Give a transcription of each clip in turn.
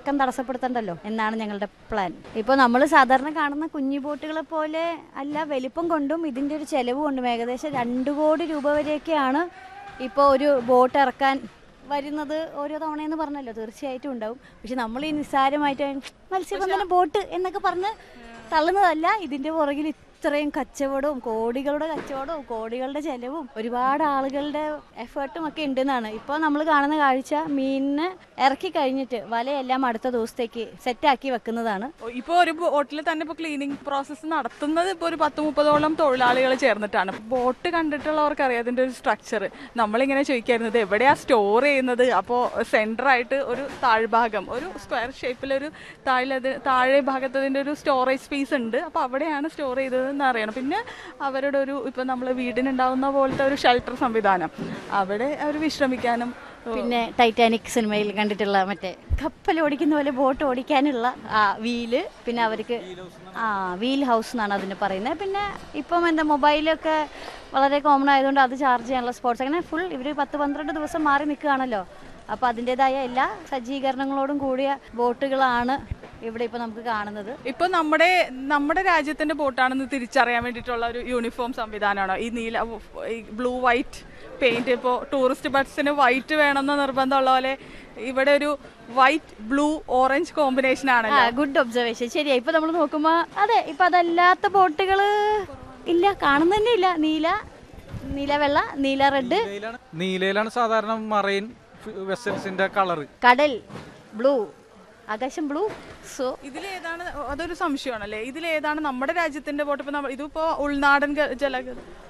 കറക്കം തടസ്സപ്പെടുത്തണ്ടല്ലോ എന്നാണ് ഞങ്ങളുടെ പ്ലാൻ ഇപ്പോൾ നമ്മൾ സാധാരണ കാണുന്ന കുഞ്ഞു ബോട്ടുകളെ പോലെ അല്ല വലിപ്പം കൊണ്ടും ഇതിൻ്റെ ഒരു ചെലവ് കൊണ്ടും ഏകദേശം രണ്ട് കോടി രൂപ വരെയൊക്കെയാണ് ഇപ്പോൾ ഒരു ബോട്ട് ഇറക്കാൻ വരുന്നത് ഓരോ തവണയെന്ന് പറഞ്ഞല്ലോ തീർച്ചയായിട്ടും ഉണ്ടാവും പക്ഷെ നമ്മൾ ഈ നിസ്സാരമായിട്ട് മത്സ്യബന്ധന ബോട്ട് എന്നൊക്കെ പറഞ്ഞ് തള്ളുന്നതല്ല ഇതിൻ്റെ പുറകിൽ ഇത്രയും കച്ചവടവും കോടികളുടെ കച്ചവടവും കോടികളുടെ ചെലവും ഒരുപാട് ആളുകളുടെ എഫേർട്ടും ഒക്കെ ഉണ്ടെന്നാണ് ഇപ്പോൾ നമ്മൾ കാണുന്ന കാഴ്ച മീനിന് ഇറക്കി കഴിഞ്ഞിട്ട് വലയെല്ലാം അടുത്ത ദിവസത്തേക്ക് സെറ്റാക്കി വെക്കുന്നതാണ് ഇപ്പോൾ ഒരു ബോട്ടിൽ തന്നെ ഇപ്പോൾ ക്ലീനിങ് പ്രോസസ്സ് നടത്തുന്നത് ഇപ്പോൾ ഒരു പത്ത് മുപ്പതോളം തൊഴിലാളികൾ ചേർന്നിട്ടാണ് ബോട്ട് കണ്ടിട്ടുള്ളവർക്ക് അറിയാം അതിൻ്റെ ഒരു സ്ട്രക്ചർ നമ്മളിങ്ങനെ ചോദിക്കായിരുന്നത് എവിടെയാ സ്റ്റോർ ചെയ്യുന്നത് അപ്പോൾ സെൻറ്ററായിട്ട് ഒരു താഴ്ഭാഗം ഒരു സ്ക്വയർ ഷേപ്പിലൊരു താഴെ താഴെ ഭാഗത്ത് അതിൻ്റെ ഒരു സ്റ്റോറേജ് സ്പേസ് ഉണ്ട് അപ്പോൾ അവിടെയാണ് സ്റ്റോർ ചെയ്തതെന്ന് അറിയണം പിന്നെ അവരുടെ ഒരു ഇപ്പം നമ്മൾ വീടിനുണ്ടാവുന്ന പോലത്തെ ഒരു ഷെൽട്ടർ സംവിധാനം അവിടെ അവർ വിശ്രമിക്കാനും പിന്നെ ടൈറ്റാനിക് സിനിമയിൽ കണ്ടിട്ടുള്ള മറ്റേ കപ്പൽ ഓടിക്കുന്ന പോലെ ബോട്ട് ഓടിക്കാനുള്ള ആ വീല് പിന്നെ അവർക്ക് ആ വീൽ ഹൗസ് എന്നാണ് അതിന് പറയുന്നത് പിന്നെ ഇപ്പം എന്താ മൊബൈലൊക്കെ വളരെ കോമൺ ആയതുകൊണ്ട് അത് ചാർജ് ചെയ്യാനുള്ള സ്പോർട്സ് അങ്ങനെ ഫുൾ ഇവർ പത്ത് പന്ത്രണ്ട് ദിവസം മാറി നിൽക്കുകയാണല്ലോ അപ്പോൾ അതിൻ്റെതായ എല്ലാ സജ്ജീകരണങ്ങളോടും കൂടിയ ബോട്ടുകളാണ് ഇവിടെ ഇപ്പോൾ നമുക്ക് കാണുന്നത് ഇപ്പൊ നമ്മുടെ നമ്മുടെ രാജ്യത്തിന്റെ ബോട്ടാണെന്ന് തിരിച്ചറിയാൻ വേണ്ടിയിട്ടുള്ള ഒരു യൂണിഫോം സംവിധാനമാണോ ഈ നീല ബ്ലൂ വൈറ്റ് പെയിന്റ് ഇപ്പോൾ ടൂറിസ്റ്റ് ബസ്സിന് വൈറ്റ് വേണമെന്ന് നിർബന്ധമുള്ള പോലെ ഇവിടെ ഒരു വൈറ്റ് ബ്ലൂ ഓറഞ്ച് കോമ്പിനേഷൻ ആണ് ആ ഗുഡ് ഒബ്സർവേഷൻ ശരിയാ ഇപ്പൊ നമ്മൾ നോക്കുമ്പോ അതെ ഇപ്പൊ അതല്ലാത്ത ബോട്ടുകള് ഇല്ല കാണുന്നതന്നെ ഇല്ല നീല നീല വെള്ള നീല റെഡ് നീലയിലാണ് നീലയിലാണ് സാധാരണ മറൈൻ വെസൽസിന്റെ കളറ് കടൽ ബ്ലൂ ആകാശം ബ്ലൂ സോ ഇതിലേതാണ് അതൊരു സംശയമാണല്ലേ ഇതിലേതാണ് നമ്മുടെ രാജ്യത്തിന്റെ ബോട്ട് ഇപ്പൊ നമ്മ- ഇതിപ്പോ ഉൾനാടൻ ഗ- ജല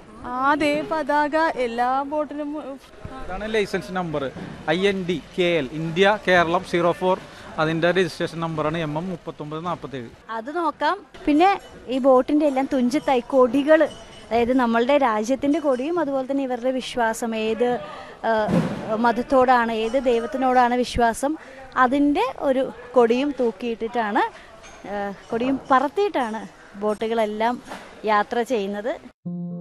അതേ പതാക എല്ലാ ബോട്ടിനും ഇതാണ് licence number I N D K L India Keralam zero four അതിന്റെ രജിസ്ട്രേഷൻ നമ്പറാണ് എം എം മുപ്പത്തൊമ്പത് നാൽപ്പത്തേഴ് അത് നോക്കാം പിന്നെ ഈ ബോട്ടിന്റെ എല്ലാം തുഞ്ചത്തായി കൊടികൾ അതായത് നമ്മളുടെ രാജ്യത്തിന്റെ കൊടിയും അതുപോലെ തന്നെ ഇവരുടെ വിശ്വാസം ഏത് ആ, മതത്തോടാണ് ഏത് ദൈവത്തിനോടാണ് വിശ്വാസം അതിൻ്റെ ഒരു കൊടിയും തൂക്കിയിട്ടിട്ടാണ് ആ, കൊടിയും പറത്തിയിട്ടാണ് ബോട്ടുകളെല്ലാം യാത്ര ചെയ്യുന്നത്